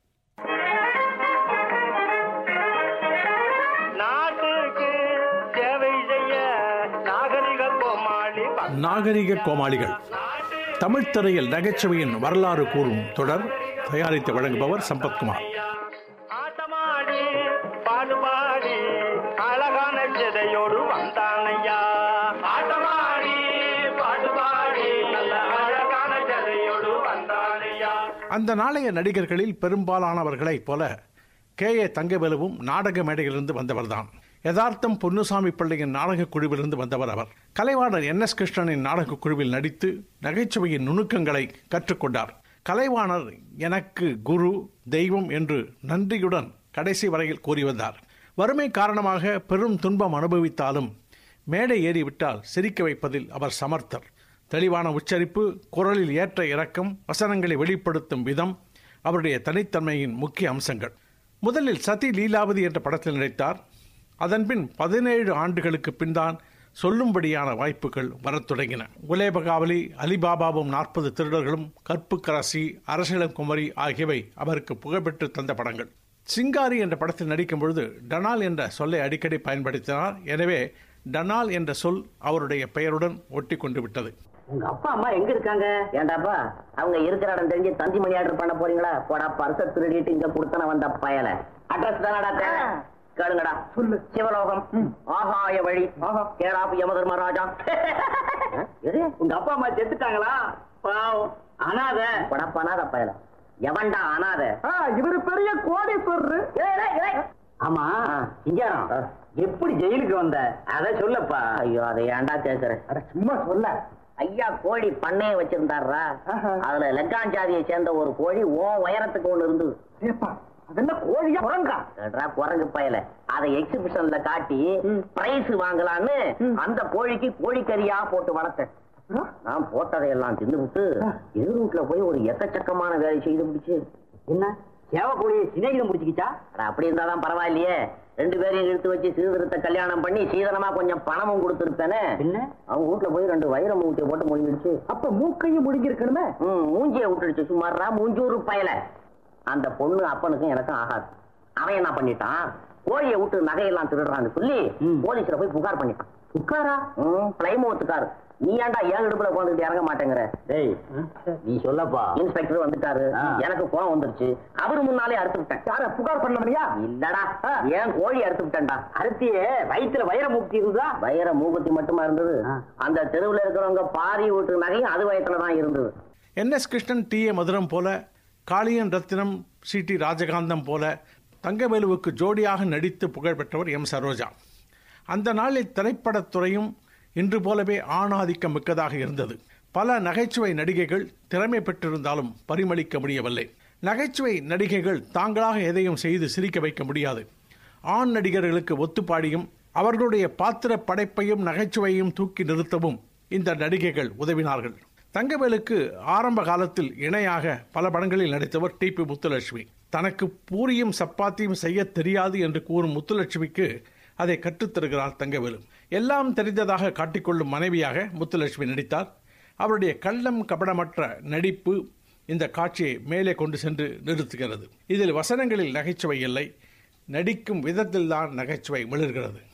நாட்டுக்கு சேவை செய்ய நாகரிக கோமாளி நாகரிக கோமாளிகள் தமிழ் திரையில் நகைச்சுவையின் வரலாறு கூறும் தொடர் தயாரித்து வழங்குபவர் சம்பத்குமார் ஆட்டமாடி பாடுபாடி அழகான சிதையோடு வந்தானையா ஆட்டமாடி பாடுபாடி நல்ல அழகான சிதையோடு வந்தானையா அந்த நாளைய நடிகர்களில் பெரும்பாலானவர்களைப் போல கே ஏ தங்கவேலுவும் நாடக மேடையிலிருந்து வந்தவர்தான் யதார்த்தம் பொன்னுசாமி பிள்ளையின் நாடகக் குழுவிலிருந்து வந்தவர் அவர் கலைவாணர் என் எஸ் கிருஷ்ணனின் நாடகக் குழுவில் நடித்து நகைச்சுவையின் நுணுக்கங்களை கற்றுக்கொண்டார் கலைவாணர் எனக்கு குரு தெய்வம் என்று நன்றியுடன் கடைசி வரையில் கூறி வந்தார் வறுமை காரணமாக பெரும் துன்பம் அனுபவித்தாலும் மேடை ஏறிவிட்டால் சிரிக்க வைப்பதில் அவர் சமர்த்தர் தெளிவான உச்சரிப்பு குரலில் ஏற்ற இறக்கம் வசனங்களை வெளிப்படுத்தும் விதம் அவருடைய தனித்தன்மையின் முக்கிய அம்சங்கள் முதலில் சதி லீலாவதி என்ற படத்தில் நடித்தார் அதன்பின் பதினேழு ஆண்டுகளுக்கு பின்தான் சொல்லும்படியான வாய்ப்புகள் வரத் தொடங்கின உலேபகாவலி அலிபாபாவும் நாற்பது திருடர்களும் கற்புக்கரசி அரசியலம் குமரி ஆகியவை அவருக்கு புகழ்பெற்று தந்த படங்கள் சிங்காரி என்ற படத்தில் நடிக்கும் பொழுது டனால் என்ற சொல்லை அடிக்கடி பயன்படுத்தினார் எனவே டனால் என்ற சொல் அவருடைய பெயருடன் ஒட்டி கொண்டு விட்டது உங்க அப்பா அம்மா எங்க இருக்காங்க ஏண்டாப்பா அவங்க இருக்கிற இடம் தெரிஞ்சு தந்தி மணி ஆர்டர் பண்ண போறீங்களா போடா பர்ச திருடிட்டு இங்க கொடுத்தன வந்த பயல அட்ரஸ் தானடா தேவை கேளுங்கடா சொல்லு சிவலோகம் ஆகாய வழி கேளாப்பு யமதர்மராஜா எது? உங்க அப்பா அம்மா செத்துட்டாங்களா பாவம் அனாத படப்ப அனாத பயல எவன்டா அனாத இவரு பெரிய கோடீஸ்வரர் ஆமா சிங்காரம் எப்படி ஜெயிலுக்கு வந்த அத சொல்லப்பா ஐயோ அதை ஏன்டா கேக்குறேன் சும்மா சொல்ல ஐயா கோழி பண்ணைய வச்சிருந்தாருடா அதுல லெக்காஞ்சாதியை சேர்ந்த ஒரு கோழி ஓ உயரத்துக்கு ஒண்ணு இருந்தது அதென்ன கோழியா குரங்கா குரங்கு பயல அதை எக்ஸிபிஷன்ல காட்டி பிரைஸ் வாங்கலான்னு அந்த கோழிக்கு கோழிக்கறியா போட்டு வளர்த்தேன் நான் போட்டதையெல்லாம் தின்னு விட்டு எதிர் வீட்டுல போய் ஒரு எக்கச்சக்கமான வேலை செய்து முடிச்சு என்ன சேவ கோழியை சிநேகிதம் முடிச்சுக்கிச்சா அப்படி இருந்தாதான் பரவாயில்லையே ரெண்டு பேரையும் இழுத்து வச்சு சீதனத்தை கல்யாணம் பண்ணி சீதனமா கொஞ்சம் பணமும் கொடுத்துருப்பேனே என்ன அவங்க வீட்டுல போய் ரெண்டு வைர மூச்சியை போட்டு முடிஞ்சிடுச்சு அப்ப மூக்கையும் முடிஞ்சிருக்கணுமே மூஞ்சியை விட்டுடுச்சு சுமாரா மூஞ்சூறு பயல அந்த பொண்ணு அப்பனுக்கும் எனக்கும் ஆகாது அவன் என்ன பண்ணிட்டான் கோழியை விட்டு நகையெல்லாம் திருடுறான்னு சொல்லி போலீஸ்ல போய் புகார் பண்ணிட்டான் புகாரா பிளைமோத்துக்காரு நீ ஏன்டா ஏன் இடுப்புல உட்காந்துட்டு இறங்க மாட்டேங்கிற டேய் நீ சொல்லப்பா இன்ஸ்பெக்டர் வந்துட்டாரு எனக்கு கோவம் வந்துருச்சு அவரு முன்னாலே அறுத்து விட்டேன் யார புகார் பண்ணலையா இல்லடா ஏன் கோழி அறுத்து விட்டேன்டா அறுத்தியே வயிற்றுல வைர மூக்குத்தி இருந்தா வைர மூக்குத்தி மட்டுமா இருந்தது அந்த தெருவுல இருக்கிறவங்க பாரி வீட்டு நகையும் அது வயத்துல தான் இருந்தது N S Krishnan T A Mathuram போல காளியன் ரத்தினம் சி டி ராஜகாந்தம் போல தங்கவேலுவுக்கு ஜோடியாக நடித்து புகழ் பெற்றவர் எம் சரோஜா அந்த நாளில் திரைப்படத்துறையும் இன்று போலவே ஆணாதிக்கம் மிக்கதாக இருந்தது பல நகைச்சுவை நடிகைகள் திறமை பெற்றிருந்தாலும் பரிமளிக்க முடியவில்லை நகைச்சுவை நடிகைகள் தாங்களாக எதையும் செய்து சிரிக்க வைக்க முடியாது ஆண் நடிகர்களுக்கு ஒத்துப்பாடியும் அவர்களுடைய பாத்திர படைப்பையும் நகைச்சுவையும் தூக்கி நிறுத்தவும் இந்த நடிகைகள் உதவினார்கள் தங்கவேலுக்கு ஆரம்ப காலத்தில் இணையாக பல படங்களில் நடித்தவர் டி பி முத்துலட்சுமி தனக்கு பூரியும் சப்பாத்தியும் செய்ய தெரியாது என்று கூறும் முத்துலட்சுமிக்கு அதை கற்றுத்தருகிறார் தங்கவேலு எல்லாம் தெரிந்ததாக காட்டிக்கொள்ளும் மனைவியாக முத்துலட்சுமி நடித்தார் அவருடைய கள்ளம் கபடமற்ற நடிப்பு இந்த காட்சியை மேலே கொண்டு சென்று நிறுத்துகிறது இதில் வசனங்களில் நகைச்சுவை இல்லை நடிக்கும் விதத்தில்தான் நகைச்சுவை மிளர்கிறது பூரி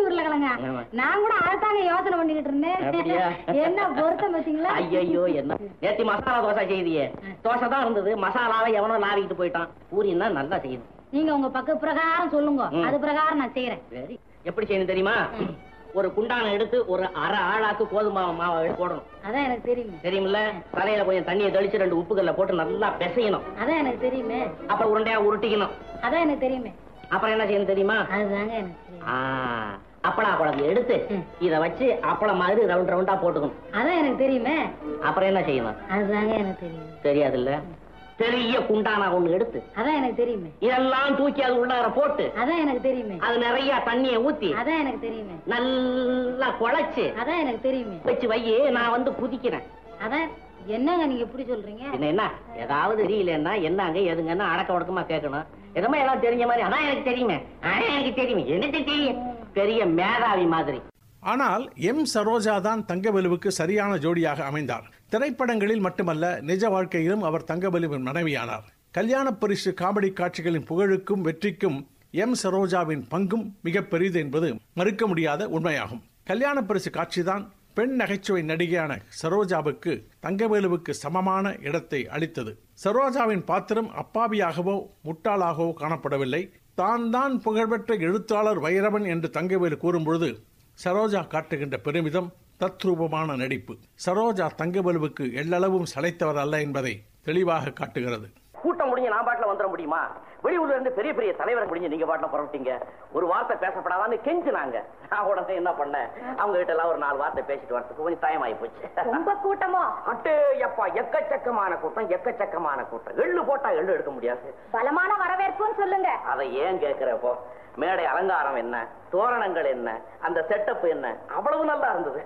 உருளைக்கிழங்க நான் கூட அதைத்தாங்க யோசனை பண்ணிக்கிட்டு அப்படியா? இருந்தேன் என்ன பொருத்தம் வச்சீங்களா ஐயோ என்ன நேத்தி மசாலா தோசை செய்தியே தோசை தான் இருந்தது மசாலாவை எவனோ லாவிக்கிட்டு போயிட்டான் பூரின்னா நல்லா செய்யுது நீங்க உங்க பக்க பிரகாரம் சொல்லுங்க ம். அது பிரகாரம் நான் செய்யறேன் சரி எப்படி செய்யணும் தெரியுமா ஒரு குண்டான எடுத்து ஒரு அரை ஆளாக்கு கோதுமை மாவை எடுத்து போடணும் அதான் எனக்கு தெரியுமே தெரியுமில்ல தலையில கொஞ்சம் தண்ணியை தெளிச்சு ரெண்டு உப்புக்கல்ல போட்டு நல்லா பிசையணும் அதான் எனக்கு தெரியுமே அப்புறம் உருண்டையா உருட்டிக்கணும் அதான் எனக்கு தெரியுமே அப்புறம் என்ன செய்யணும் தெரியுமா அதுதாங்க எனக்கு தெரியும் ஆ, அப்பளா குழம்பு எடுத்து இத வச்சு அப்பளம் மாதிரி ரவுண்ட் ரவுண்டா போட்டுக்கணும் அதான் எனக்கு தெரியுமே அப்புறம் என்ன செய்யணும் அதுதாங்க எனக்கு தெரியும் தெரியாதுல்ல பெரிய குண்டானா ஒண்ணு எடுத்து அதான் எனக்கு தெரியுமே இதெல்லாம் தூக்கி அது உள்ளார போட்டு அதான் எனக்கு தெரியுமே அது நிறைய தண்ணிய ஊத்தி அதான் எனக்கு தெரியுமே நல்லா குழைச்சு அதான் எனக்கு தெரியுமே வச்சு வையே நான் வந்து குதிக்கிறேன் அதான் என்னங்க நீங்க இப்படி சொல்றீங்க என்ன என்ன ஏதாவது தெரியலன்னா என்னங்க எதுங்கன்னா அடக்க உடக்கமா கேட்கணும் எதுவுமே எல்லாம் தெரிஞ்ச மாதிரி அதான் எனக்கு தெரியுமே அதான் எனக்கு தெரியுமே எனக்கு தெரியும் பெரிய மேதாவி மாதிரி ஆனால் எம் சரோஜா தான் தங்கவேலுவுக்கு சரியான ஜோடியாக அமைந்தார் திரைப்படங்களில் மட்டுமல்ல நிஜ வாழ்க்கையிலும் அவர் தங்கவேலுவின் மனைவியானார் கல்யாண பரிசு காமெடி காட்சிகளின் புகழுக்கும் வெற்றிக்கும் எம் சரோஜாவின் பங்கும் மிக பெரிது என்பது மறுக்க முடியாத உண்மையாகும் கல்யாண பரிசு காட்சிதான் பெண் நகைச்சுவை நடிகையான சரோஜாவுக்கு தங்கவேலுவுக்கு சமமான இடத்தை அளித்தது சரோஜாவின் பாத்திரம் அப்பாவியாகவோ முட்டாளாகவோ காணப்படவில்லை தான் தான் புகழ்பெற்ற எழுத்தாளர் வைரவன் என்று தங்கவேலு கூறும்பொழுது சரோஜா காட்டுகின்ற பெருமிதம் தத்ரூபமான நடிப்பு சரோஜா தங்கவேலுவுக்கு எள்ளளவும் சளைத்தவர் அல்ல என்பதை தெளிவாக காட்டுகிறது கூட்டம் முடிஞ்சு நான் பாட்டுல வந்துட முடியுமா வெளியூர்ல இருந்து பெரிய பெரிய தலைவரை முடிஞ்சு நீங்க பாட்டுல புறப்பட்டீங்க ஒரு வார்த்தை பேசப்படாதான்னு கெஞ்சினாங்க நான் உடனே என்ன பண்ணேன் அவங்க கிட்ட எல்லாம் ஒரு நாலு வார்த்தை பேசிட்டு வரதுக்கு கொஞ்சம் டைம் ஆகி போச்சு ரொம்ப கூட்டமோ அட்டே எப்பா எக்கச்சக்கமான கூட்டம் எக்கச்சக்கமான கூட்டம் எள்ளு போட்டா எள்ளு எடுக்க முடியாது பலமான வரவேற்புன்னு சொல்லுங்க அதை ஏன் கேக்குறப்போ மேடை அலங்காரம் என்ன தோரணங்கள் என்ன அந்த செட்டப் என்ன அவ்வளவு நல்லா இருந்தது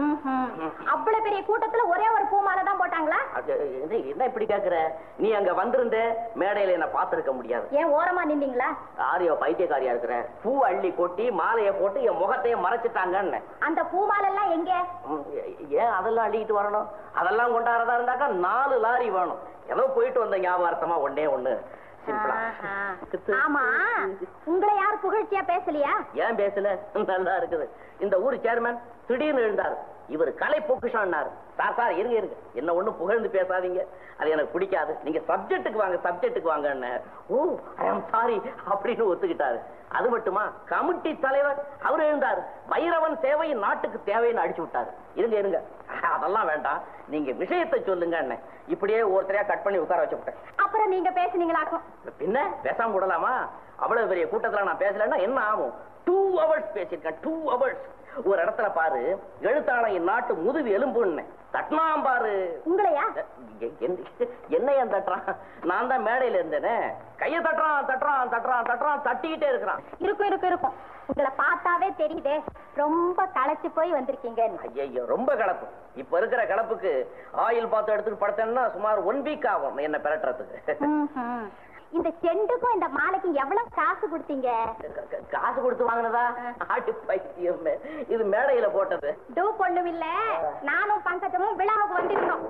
அவ்வளவு பெரிய கூட்டத்துல ஒரே ஒரு பூமாலை தான் போட்டாங்களா அது என்ன என்ன இப்படி கேக்குற நீ அங்க வந்திருந்த மேடையில என்ன பார்த்திருக்க முடியாது ஏன் ஓரமா நின்னீங்களா ஆரியோ பைத்தியக்காரியா இருக்கிற பூ அள்ளி கொட்டி மாலையை போட்டு என் முகத்தையே மறைச்சிட்டாங்கன்னு அந்த பூமாலை எல்லாம் எங்க ம், ஏன் அதெல்லாம் அள்ளிக்கிட்டு வரணும் அதெல்லாம் கொண்டாடுறதா இருந்தாக்கா நாலு லாரி வேணும் ஏதோ போயிட்டு வந்த ஞாபகார்த்தமா ஒண்ணே ஒண்ணு சிம்பிளா ஆமா உங்களை யார் புகழ்ச்சியா பேசலையா ஏன் பேசல நல்லா இருக்குது இந்த ஊர் சேர்மன் திடீர்னு எழுந்தார் இவர் கலை பொக்குஷான்னாரு சார் சார் இருங்க இருங்க என்ன ஒண்ணு புகழ்ந்து பேசாதீங்க அது எனக்கு பிடிக்காது நீங்க சப்ஜெக்ட்டுக்கு வாங்க சப்ஜெக்ட்டுக்கு வாங்கன்னு ஓ ஐ அம் சாரி அப்படின்னு ஒத்துக்கிட்டாரு அது மட்டுமா கமிட்டி தலைவர் அவர் எழுந்தார் வைரவன் சேவை நாட்டுக்கு தேவைன்னு அடிச்சு விட்டாரு இருங்க இருங்க அதெல்லாம் வேண்டாம் நீங்க விஷயத்தை சொல்லுங்க இப்படியே ஒருத்தரையா கட் பண்ணி உட்கார வச்சு விட்டேன் அப்புறம் நீங்க பேசுனீங்களாக்கும் பின்ன பேசாம விடலாமா அவ்வளவு பெரிய கூட்டத்துல நான் பேசலன்னா என்ன ஆகும் டூ ஹவர்ஸ் பேசியிருக்கேன் டூ ஹவர்ஸ் ஒரு இடத்துல பாரு எழுத்தாளன் என் நாட்டு முதுகு எலும்புன்னு தட்டினாம் பாரு உங்களையா எ- எந்த- என்ன ஏன் தட்டுறான் நான் தான் மேடையில இருந்தேனே கைய தட்டுறான் தட்டுறான் தட்டுறான் தட்டுறான் தட்டிக்கிட்டே இருக்கிறான் இருக்கும் இருக்கும் இருக்கும் உங்களை பார்த்தாவே தெரியுதே ரொம்ப களைச்சு போய் வந்திருக்கீங்க ஐயோ ரொம்ப கலப்பு இப்ப இருக்கிற கலப்புக்கு ஆயில் பாத்து எடுத்துட்டு படுத்தேன்னா சுமார் ஒன் வீக் ஆகும் என்ன பெரட்டுறதுக்கு இந்த செண்டுக்கும் இந்த மாலைக்கும் எவ்வளவு காசு கொடுத்தீங்க காசு கொடுத்து வாங்கினதா ஆட்டு பைத்தியம் இது மேடையில போட்டது டூ பொண்ணும் இல்ல நானும் பங்கஜமும் விழாவுக்கு வந்திருக்கோம்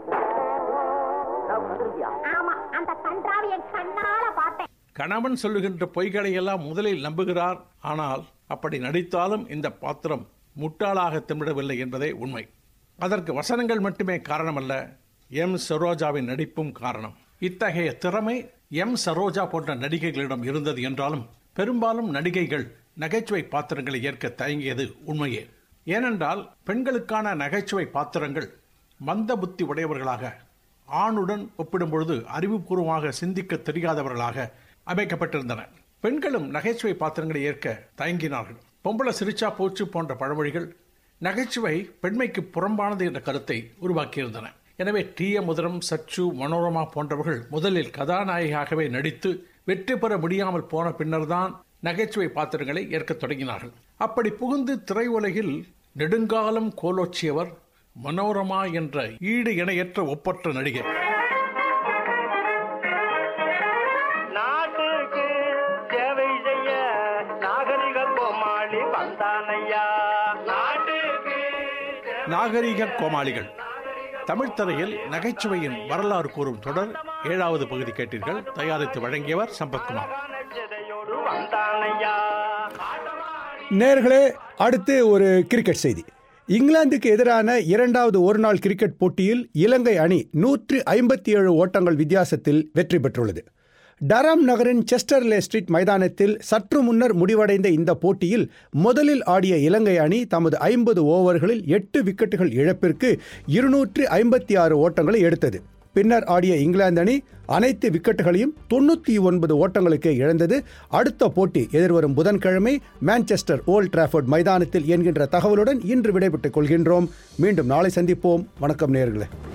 ஆமா அந்த கன்றாவை என் கண்ணால பார்த்தேன் கணவன் சொல்லுகின்ற பொய்களை எல்லாம் முதலில் நம்புகிறார் ஆனால் அப்படி நடித்தாலும் இந்த பாத்திரம் முட்டாளாக திமிடவில்லை என்பதே உண்மை அதற்கு வசனங்கள் மட்டுமே காரணமல்ல எம் சரோஜாவின் நடிப்பும் காரணம் இத்தகைய திறமை எம் சரோஜா போன்ற நடிகைகளிடம் இருந்தது என்றாலும் பெரும்பாலும் நடிகைகள் நகைச்சுவை பாத்திரங்களை ஏற்க தயங்கியது உண்மையே ஏனென்றால் பெண்களுக்கான நகைச்சுவை பாத்திரங்கள் மந்த புத்தி உடையவர்களாக ஆணுடன் ஒப்பிடும்பொழுது அறிவுபூர்வமாக சிந்திக்க தெரியாதவர்களாக அமைக்கப்பட்டிருந்தன பெண்களும் நகைச்சுவை பாத்திரங்களை ஏற்க தயங்கினார்கள் பொம்பளை சிரிச்சா போச்சு போன்ற பழமொழிகள் நகைச்சுவை பெண்மைக்கு புறம்பானது என்ற கருத்தை உருவாக்கியிருந்தன எனவே டி எம் முதரம் சச்சு மனோரமா போன்றவர்கள் முதலில் கதாநாயகியாகவே நடித்து வெற்றி பெற முடியாமல் போன பின்னர்தான் நகைச்சுவை பாத்திரங்களை ஏற்கத் தொடங்கினார்கள் அப்படி புகுந்து திரையுலகில் நெடுங்காலம் கோலோச்சியவர் மனோரமா என்ற ஈடு இணையற்ற ஒப்பற்ற நடிகை நாட்டுக்கு சேவை செய்ய நாகரிக கோமாளி வந்தானையா நாட்டுக்கு நாகரிக கோமாளிகள் தமிழ் திரையில் நகைச்சுவையின் வரலாறு கூறும் தொடர் ஏழாவது பகுதி கேட்டீர்கள் தயாரித்து வழங்கியவர் சம்பத்குமார் வந்தானையா நேர்களே அடுத்து ஒரு கிரிக்கெட் செய்தி இங்கிலாந்துக்கு எதிரான இரண்டாவது ஒருநாள் கிரிக்கெட் போட்டியில் இலங்கை அணி நூற்றி ஐம்பத்தி ஏழு ஓட்டங்கள் வித்தியாசத்தில் வெற்றி பெற்றுள்ளது டரம் நகரின் செஸ்டர்லே ஸ்ட்ரீட் மைதானத்தில் சற்று முன்னர் முடிவடைந்த இந்த போட்டியில் முதலில் ஆடிய இலங்கை அணி தமது ஐம்பது ஓவர்களில் எட்டு விக்கெட்டுகள் இழப்பிற்கு இருநூற்று ஐம்பத்தி ஆறு ஓட்டங்களை எடுத்தது பின்னர் ஆடிய இங்கிலாந்து அணி அனைத்து விக்கெட்டுகளையும் தொண்ணூற்றி ஒன்பது ஓட்டங்களுக்கே இழந்தது அடுத்த போட்டி எதிர்வரும் புதன்கிழமை மான்செஸ்டர் ஓல்ட் டிராஃபோர்ட் மைதானத்தில் என்கின்ற தகவலுடன் இன்று விடைபெற்றுக் கொள்கின்றோம் மீண்டும் நாளை சந்திப்போம் வணக்கம் நேர்களே